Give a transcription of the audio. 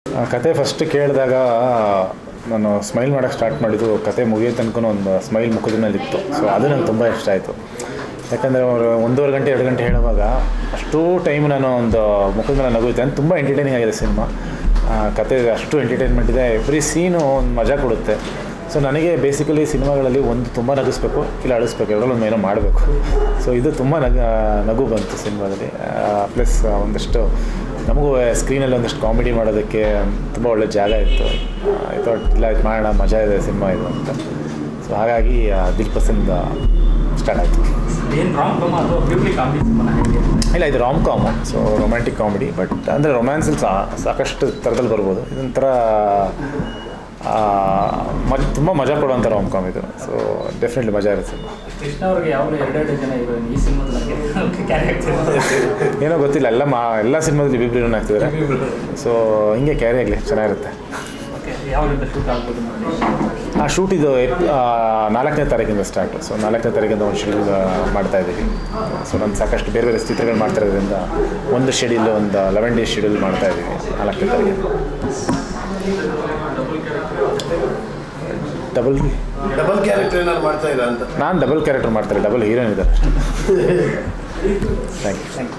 ಆ ಕತೆ ಫಸ್ಟ್ ಕೇಳಿದಾಗ ನಾನು ಸ್ಮೈಲ್ ಮಾಡೋಕ್ಕೆ ಸ್ಟಾರ್ಟ್ ಮಾಡಿದ್ದು ಕತೆ ಮುಗಿಯೋ ತನಕ ಒಂದು ಸ್ಮೈಲ್ ಮುಖದ ಮೇಲೆ ಇತ್ತು ಸೊ ಅದು ನಂಗೆ ತುಂಬ ಇಷ್ಟ ಆಯಿತು ಯಾಕಂದರೆ ಅವರು ಒಂದೂವರೆ ಗಂಟೆ ಎರಡು ಗಂಟೆ ಹೇಳುವಾಗ ಅಷ್ಟೂ ಟೈಮ್ ನಾನು ಒಂದು ಮುಖದ ಮೇಲೆ ನಗುತ್ತೆ ಅಂತ ತುಂಬ ಎಂಟರ್ಟೈನಿಂಗ್ ಆಗಿದೆ ಸಿನಿಮಾ ಕತೆ ಅಷ್ಟು ಎಂಟರ್ಟೈನ್ಮೆಂಟ್ ಇದೆ ಎವ್ರಿ ಸೀನು ಒಂದು ಮಜಾ ಕೊಡುತ್ತೆ ಸೊ ನನಗೆ ಬೇಸಿಕಲಿ ಸಿನಿಮಾಗಳಲ್ಲಿ ಒಂದು ತುಂಬ ನಗಿಸ್ಬೇಕು ಇಲ್ಲ ಅಳಿಸ್ಬೇಕು ಎರಡರಲ್ಲಿ ಒಂದು ಏನೋ ಮಾಡಬೇಕು ಸೊ ಇದು ತುಂಬ ನಗ ನಗು ಬಂತು ಸಿನಿಮಾದಲ್ಲಿ ಪ್ಲಸ್ ಒಂದಷ್ಟು ನಮಗೂ ಸ್ಕ್ರೀನಲ್ಲಿ ಒಂದಷ್ಟು ಕಾಮಿಡಿ ಮಾಡೋದಕ್ಕೆ ತುಂಬ ಒಳ್ಳೆ ಜಾಗ ಇತ್ತು ಆಯಿತು ಇಲ್ಲ ಇದು ಮಾಡೋಣ ಮಜಾ ಇದೆ ಸಿನಿಮಾ ಇದು ಅಂತ ಸೊ ಹಾಗಾಗಿ ಆ, ದಿಲ್ ಪಸಂದ್ ಸ್ಟಾರ್ಟ್ ಆಯಿತು ಏನು ರಾಂಗ್ ಕಮ್ ಅಥವಾ ಬ್ಯೂಟಿ ಕಾಮಿಡಿ ಸಿನಿಮಾ ಹೇಗೆ ಇಲ್ಲ ಇದು rom com so romantic comedy but ಅಂದರೆ ರೊಮ್ಯಾನ್ಸಲ್ಲಿ ಸಾ ಸಾಕಷ್ಟು ಥರದಲ್ಲಿ ಬರ್ಬೋದು ಇದೊಂಥರ ಮಜ್ ತುಂಬ ಮಜಾ ಕೊಡುವಂಥ ರಾಮ್ ಕಾಮ್ ಇದು ಸೊ ಡೆಫಿನೆಟ್ಲಿ ಮಜಾ ಇರುತ್ತೆ ಸಿನಿಮಾ ಕೃಷ್ಣ ಅವ್ರಿಗೆ ಯಾವಾಗಲೂ ಎರಡೆರಡು ಜನ ಹೀರೋಯಿನ್ ಈ ಸಿನಿಮಾದಲ್ಲಿ ಕ್ಯಾರಿ ಆಗ್ತಿದೆ ಏನೋ ಗೊತ್ತಿಲ್ಲ ಎಲ್ಲ ಮಾ ಎಲ್ಲ ಸಿನಿಮಾದಲ್ಲಿ ಇಬ್ಬಿಬ್ರು ಹೀರೋನ್ ಆಗ್ತಿದ್ದಾರೆ ಸೊ ಹಿಂಗೆ ಕ್ಯಾರಿ ಆಗಲಿ ಚೆನ್ನಾಗಿರುತ್ತೆ ಓಕೆ ಯಾವಾಗಿಂದ ಶೂಟ್ ಆಗ್ಬೋದು ನೋಡಿ ಆ ಶೂಟ್ ಇದು ಎಪ್- ಆ, ನಾಲ್ಕನೇ ತಾರೀಕಿಂದ ಸ್ಟಾರ್ಟು ಸೊ ನಾಲ್ಕನೇ ತಾರೀಕಿಂದ ಒಂದು ಶೆಡ್ಯೂಲ್ ಮಾಡ್ತಾ ಇದ್ದೀವಿ ಸೊ ನಾನು ಸಾಕಷ್ಟು ಬೇರೆ ಬೇರೆ ಚಿತ್ರಗಳು ಮಾಡ್ತಾ ಇರೋದ್ರಿಂದ ಒಂದು ಶೆಡ್ಯೂಲ್ ಒಂದು ಲೆವೆನ್ ಡೇಸ್ ಶೆಡ್ಯೂಲ್ ಮಾಡ್ತಾ ಇದ್ದೀವಿ ನಾಲ್ಕನೇ ತಾರೀಕಿಂದ ಡಬಲ್ ಡಬಲ್ ಕ್ಯಾರೆಕ್ಟರ್ ಏನಾದ್ರು ಮಾಡ್ತಾ ಇಲ್ಲ ಅಂತ ನಾನು ಡಬಲ್ ಕ್ಯಾರೆಕ್ಟರ್ ಮಾಡ್ತಾರೆ ಡಬಲ್ ಹೀರೋಯಿನ್ ಇದ್ದಾರೆ ಥ್ಯಾಂಕ್ ಯು